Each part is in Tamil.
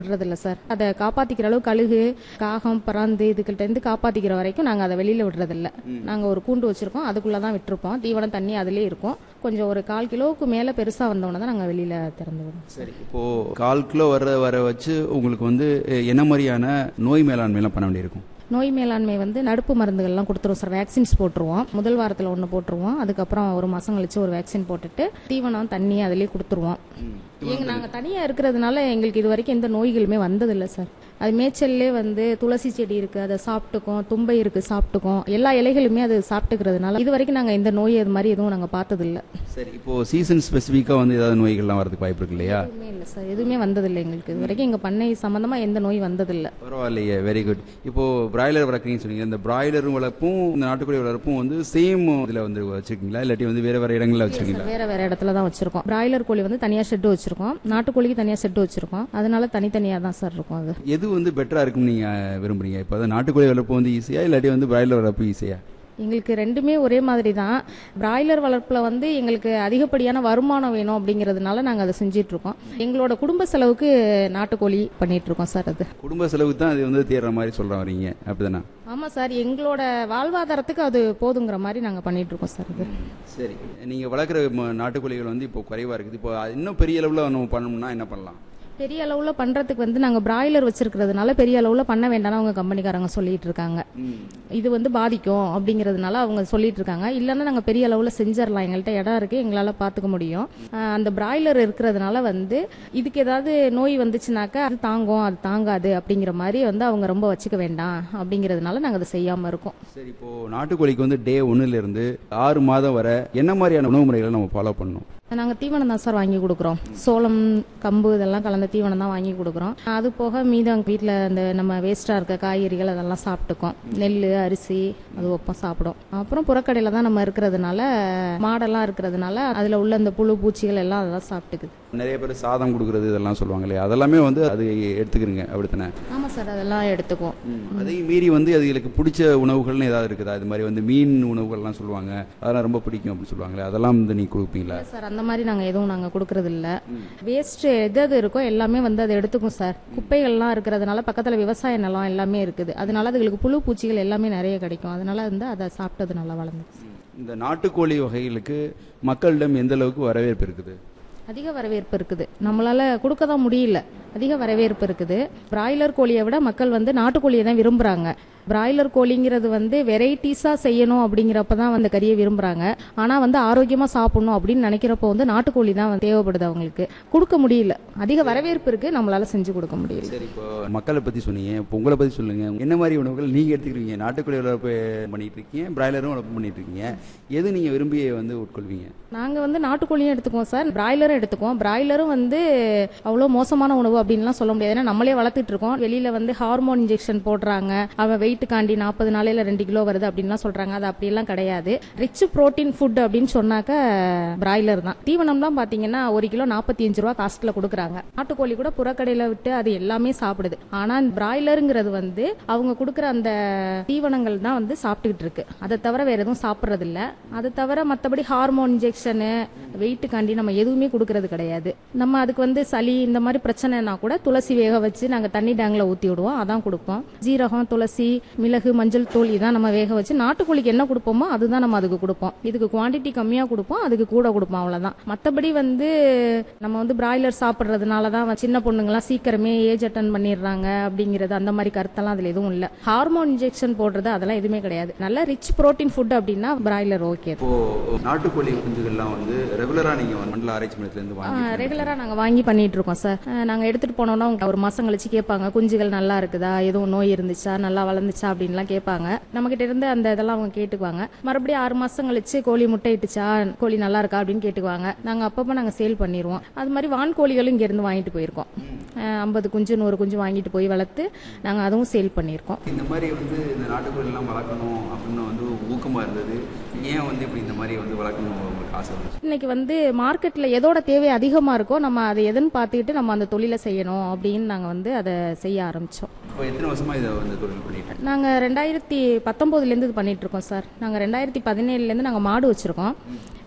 விடுறதில்ல சார் அதை காப்பாத்திக்கிற அளவு கழுகு காகம் பராந்து இதுகிட்ட இருந்து காப்பாத்திக்கிற வரைக்கும் நாங்க அதை வெளியில விடுறதில்ல நாங்க ஒரு கூண்டு வச்சிருக்கோம் அதுக்குள்ள தான் விட்டுருப்போம் தீவனம் தண்ணி அதுலயே இருக்கும் கொஞ்சம் ஒரு கால் கிலோவுக்கு மேல பெருசா வந்தோடனே தான் நாங்க வெளியில திறந்து விடுவோம் சரி இப்போ கால் கிலோ வர வர வச்சு உங்களுக்கு வந்து அஹ், என்ன மாதிரியான நோய் மேலாண்மைலாம் பண்ண வேண்டியிருக்கும் நோய் மேலாண்மை வந்து நடுப்பு மருந்துகள்லாம் கொடுத்துருவோம் சார் வேக்சின்ஸ் போட்டுருவோம் முதல் வாரத்தில் ஒன்று போட்டுருவோம் அதுக்கப்புறம் ஒரு மாதம் கழிச்சு ஒரு வேக்சின் போட்டுட்டு தீவனம் தண்ணி அதிலே கொடுத்துருவோம் எங்க நாங்கள் தனியாக இருக்கிறதுனால எங்களுக்கு இது வரைக்கும் எந்த நோய்களுமே வந்ததில்லை சார் அது மேய்ச்சல்லே வந்து துளசி செடி இருக்கு அதை சாப்பிட்டுக்கும் தும்பை இருக்கு சாப்பிட்டுக்கும் எல்லா இலைகளுமே அது சாப்பிட்டுக்கிறதுனால இது வரைக்கும் நாங்கள் எந்த நோய் அது மாதிரி எதுவும் நாங்கள் பார்த்ததில்ல சரி இப்போ சீசன் ஸ்பெசிஃபிக்காக வந்து ஏதாவது நோய்கள்லாம் வரதுக்கு வாய்ப்பு இருக்கு இல்லையா எதுவுமே இல்லை சார் எதுவுமே வந்ததில்லை எங்களுக்கு இது வரைக்கும் எங்கள் பண்ணை சம்மந்தமாக எந்த நோய் வந்ததில்லை பரவாயில்லையே வெரி குட் இப்போ பிராய்லர் வளர்க்குறீங்கன்னு சொன்னீங்க இந்த பிராய்லர் வளர்ப்பும் இந்த நாட்டுக்கோழி வளர்ப்பும் வந்து சேம் இதில் வந்து வச்சிருக்கீங்களா இல்லாட்டி வந்து வேற வேற இடங்கள்ல வச்சிருக்கீங்களா வேற வேற இடத்துல தான் வச்சிருக்கோம் பிராய்லர் கோழி வந்து தனியா ஷெட் வச்சிருக்கோம் நாட்டுக்கோழிக்கு தனியா ஷெட் வச்சிருக்கோம் அதனால தனித்தனியா தான் சார் இருக்கும் அது எது வந்து பெட்டரா இருக்கும்னு நீங்க விரும்புறீங்க இப்போ வந்து நாட்டுக்கோழி வளர்ப்பு வந்து ஈஸியா இல்லாட்டி வந்து பிராய்லர் வளர்ப்பு ஈஸியா எங்களுக்கு ரெண்டுமே ஒரே மாதிரி தான் பிராய்லர் வளர்ப்புல வந்து எங்களுக்கு அதிகப்படியான வருமானம் வேணும் அப்படிங்கிறதுனால நாங்க அதை செஞ்சிட்டு இருக்கோம் எங்களோட குடும்ப செலவுக்கு நாட்டுக்கோழி பண்ணிட்டு இருக்கோம் சார் அது குடும்ப செலவுக்கு தான் அது வந்து தேடுற மாதிரி சொல்ற வரீங்க அப்படிதானே ஆமா சார் எங்களோட வாழ்வாதாரத்துக்கு அது போதுங்கிற மாதிரி நாங்க பண்ணிட்டு இருக்கோம் சார் அது சரி நீங்க வளர்க்குற ம- நாட்டுக்கோழிகள் வந்து இப்போ குறைவா இருக்குது இப்போ அது இன்னும் பெரிய அளவுல நம்ம பண்ணணும்னா என்ன பண்ணலாம் பெரிய அளவுல பண்றதுக்கு வந்து நாங்க பிராய்லர் வச்சிருக்கிறதுனால பெரிய அளவுல பண்ண வேண்டாம்னு அவங்க கம்பெனிக்காரங்க சொல்லிட்டு இருக்காங்க இது வந்து பாதிக்கும் அப்படிங்கிறதுனால அவங்க சொல்லிட்டு இருக்காங்க இல்லைன்னா நாங்கள் பெரிய அளவில் செஞ்சிடலாம் எங்கள்கிட்ட இடம் இருக்கு எங்களால் பார்த்துக்க முடியும் ஆஹ் அந்த பிராய்லர் இருக்கிறதுனால வந்து இதுக்கு ஏதாவது நோய் வந்துச்சுனாக்கா அது தாங்கும் அது தாங்காது அப்படிங்கிற மாதிரி வந்து அவங்க ரொம்ப வச்சுக்க வேண்டாம் அப்படிங்கிறதுனால நாங்கள் அதை செய்யாமல் இருக்கோம் சரி இப்போ நாட்டுக்கோழிக்கு வந்து டே ஒன்னுல இருந்து ஆறு மாதம் வரை என்ன மாதிரியான உணவு முறைகளை நம்ம ஃபாலோ பண்ணணும் நாங்கள் தீவனம் தான் சார் வாங்கி கொடுக்குறோம் சோளம் கம்பு இதெல்லாம் கலந்த தீவனம் தான் வாங்கி கொடுக்குறோம் அது போக மீதம் வீட்டில் அந்த நம்ம வேஸ்ட்டாக இருக்க காய்கறிகள் அதெல்லாம் சாப்பிட்டுக்கோம் நெல் அரிசி அது ஒப்பம் சாப்பிடும் அப்புறம் புறக்கடையில் தான் நம்ம இருக்கிறதுனால மாடெல்லாம் இருக்கிறதுனால அதில் உள்ள அந்த புழு பூச்சிகள் எல்லாம் அதெல்லாம் சாப்பிட்டுக்குது நிறைய பேர் சாதம் கொடுக்கறது இதெல்லாம் சொல்லுவாங்க இல்லையா அதெல்லாமே வந்து அது எடுத்துக்கிறீங்க அப்படித்தானே ஆமாம் சார் அதெல்லாம் எடுத்துக்குவோம் அதையும் மீறி வந்து அதுகளுக்கு பிடிச்ச உணவுகள்னு ஏதாவது இருக்குதா இது மாதிரி வந்து மீன் உணவுகள்லாம் சொல்லுவாங்க அதெல்லாம் ரொம்ப பிடிக்கும் அப்படின்னு சொல்லுவாங்களே அதெல்லாம் வந்து நீ கொடுப்பீங்களா இல்ல சார் அந்த மாதிரி நாங்கள் எதுவும் நாங்கள் கொடுக்கறது இல்ல வேஸ்ட் எது எது இருக்கோ எல்லாமே வந்து அதை எடுத்துக்கும் சார் குப்பைகள்லாம் இருக்கிறதுனால பக்கத்தில் விவசாய நிலம் எல்லாமே இருக்குது அதனால அதுகளுக்கு புழு பூச்சிகள் எல்லாமே நிறைய கிடைக்கும் அதனால வந்து அதை சாப்பிட்டது நல்லா வளர்ந்துச்சு இந்த நாட்டுக்கோழி வகைகளுக்கு மக்களிடம் எந்த அளவுக்கு வரவேற்பு இருக்குது அதிக வரவேற்பு இருக்குது நம்மளால கொடுக்க தான் முடியல அதிக வரவேற்பு இருக்குது பிராய்லர் கோழியை விட மக்கள் வந்து நாட்டுக்கோழியை தான் விரும்புறாங்க பிராய்லர் கோழிங்கிறது வந்து வெரைட்டிஸா செய்யணும் அப்படிங்கிறப்ப தான் வந்து கறியை விரும்புறாங்க ஆனா வந்து ஆரோக்கியமா சாப்பிடணும் அப்படின்னு நினைக்கிறப்போ வந்து நாட்டுக்கோழி தான் வந்து தேவைப்படுது அவங்களுக்கு கொடுக்க முடியல அதிக வரவேற்பு இருக்கு நம்மளால செஞ்சு கொடுக்க முடியல சரி இப்போ மக்களை பத்தி சொன்னீங்க இப்போ உங்களை பத்தி சொல்லுங்க என்ன மாதிரி உணவுகள் நீங்க எடுத்துக்கிறீங்க நாட்டுக்கோழி வளர்ப்பு பண்ணிட்டு இருக்கீங்க பிராய்லரும் வளர்ப்பு பண்ணிட்டு இருக்கீங்க எது நீங்க விரும்பி வந்து உட்கொள்வீங்க நாங்க வந்து நாட்டுக்கோழியும் எடுத்துக்குவோம் சார் பிராய்லரும் எடுத்துக்குவோம் பிராய்லரும் வந்து அவ்வளோ மோசமான உணவு அப்படின்லாம் சொல்ல முடியாது ஏன்னா நம்மளே வளர்த்துட்டு இருக்கோம் வெளியில வந்து ஹார்மோன் இன்ஜெக்ஷன் போடுறாங்க அவன் வெயிட் காண்டி நாற்பது நாளையில ரெண்டு கிலோ வருது அப்படின்லாம் சொல்றாங்க அது அப்படியெல்லாம் கிடையாது ரிச் புரோட்டீன் ஃபுட் அப்படின்னு சொன்னாக்க பிராய்லர் தான் தீவனம்லாம் பாத்தீங்கன்னா ஒரு கிலோ நாற்பத்தி அஞ்சு ரூபா காஸ்ட்ல கொடுக்குறாங்க நாட்டுக்கோழி கூட புறக்கடையில விட்டு அது எல்லாமே சாப்பிடுது ஆனா இந்த பிராய்லருங்கிறது வந்து அவங்க கொடுக்குற அந்த தீவனங்கள் தான் வந்து சாப்பிட்டுக்கிட்டு இருக்கு அதை தவிர வேற எதுவும் சாப்பிட்றது இல்ல அதை தவிர மற்றபடி ஹார்மோன் இன்ஜெக்ஷனு வெயிட்டுக்காண்டி நம்ம எதுவுமே கொடுக்கறது கிடையாது நம்ம அதுக்கு வந்து சளி இந்த மாதிரி பிரச்சனைனா கூட துளசி வேக வச்சு நாங்க தண்ணி டேங்க்ல ஊத்தி விடுவோம் அதான் கொடுப்போம் ஜீரகம் துளசி மிளகு மஞ்சள் தூள் இதான் நம்ம வேக வச்சு நாட்டுக்கோழிக்கு என்ன கொடுப்போமோ அதுதான் நம்ம அதுக்கு கொடுப்போம் இதுக்கு குவாண்டிட்டி கம்மியா கொடுப்போம் அதுக்கு கூட கொடுப்போம் அவ்வளவுதான் மத்தபடி வந்து நம்ம வந்து பிராய்லர் சாப்பிடுறதுனால தான் சின்ன பொண்ணுங்கலாம் சீக்கிரமே ஏஜ் அட்டன் பண்ணிடுறாங்க அப்படிங்கிறது அந்த மாதிரி கருத்தெல்லாம் அதுல எதுவும் இல்ல ஹார்மோன் இன்ஜெக்ஷன் போடுறது அதெல்லாம் எதுவுமே கிடையாது நல்ல ரிச் புரோட்டீன் ஃபுட் அப்படின்னா பிராய்லர் ஓகே இப்போ நாட்டுக்கோழி குஞ்சுகள்லாம் வந்து ரெகுலரா நீங்க வந்து மண்டல ஆராய்ச்சி மையத்துல இருந்து வாங்கி ரெகுலரா நாங்க வாங்கி பண்ணிட்டு இருக்கோம் சார் அஹ் நாங்க எடுத்துட்டு போனோம்னா அவங்க ஒரு மாசம் கழிச்சு கேட்பாங்க குஞ்சுகள் நல்லா இருக்குதா எதுவும் நோய் இருந்துச்சா நல்லா வளர்ந்துச்சா அப்படின்லாம் கேட்பாங்க நம்ம கிட்ட இருந்து அந்த இதெல்லாம் அவங்க கேட்டுக்குவாங்க மறுபடியும் ஆறு மாசம் கழிச்சு கோழி முட்டை இட்டுச்சா கோழி நல்லா இருக்கா அப்படின்னு கேட்டுக்குவாங்க நாங்க அப்பப்போ நாங்க சேல் பண்ணிடுவோம் அது மாதிரி வான் கோழிகளும் இங்க இருந்து வாங்கிட்டு போயிருக்கோம் ஐம்பது குஞ்சு நூறு குஞ்சு வாங்கிட்டு போய் வளர்த்து நாங்க அதுவும் சேல் பண்ணியிருக்கோம் இந்த மாதிரி வந்து இந்த நாட்டுக்கோழி எல்லாம் வளர்க்கணும் அப்படின்னு வந்து ஊக்கமா இருந்தது ஏன் வந்து இப்படி இந்த மாதிரி வந்து வளர்க்கணும் உங்களுக்கு ஆசை வந்துச்சு இன்னைக்கு வந்து மார்க்கெட்ல எதோட தேவை அதிகமா இருக்கோ நம்ம அதை எதுன்னு பார்த்துக்கிட்டு நம்ம அந்த தொழிலை செய்யணும் அப்படின்னு நாங்க வந்து அதை செய்ய ஆரம்பிச்சோம் இப்போ எத்தனை வருஷமா இதை வந்து தொழில் பண்ணிட்டு நாங்கள் ரெண்டாயிரத்தி பத்தொம்போதுலேருந்து இது பண்ணிட்டு இருக்கோம் சார் நாங்கள் ரெண்டாயிரத்தி பதினேழுலேருந்து நாங்கள் மாடு வச்சுருக்கோம்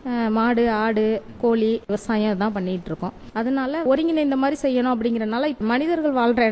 அஹ், மாடு ஆடு கோழி விவசாயம் தான் பண்ணிட்டு இருக்கோம் அதனால ஒருங்கிணைந்த மாதிரி செய்யணும் அப்படிங்கறதுனால இப்ப மனிதர்கள் வாழ்ற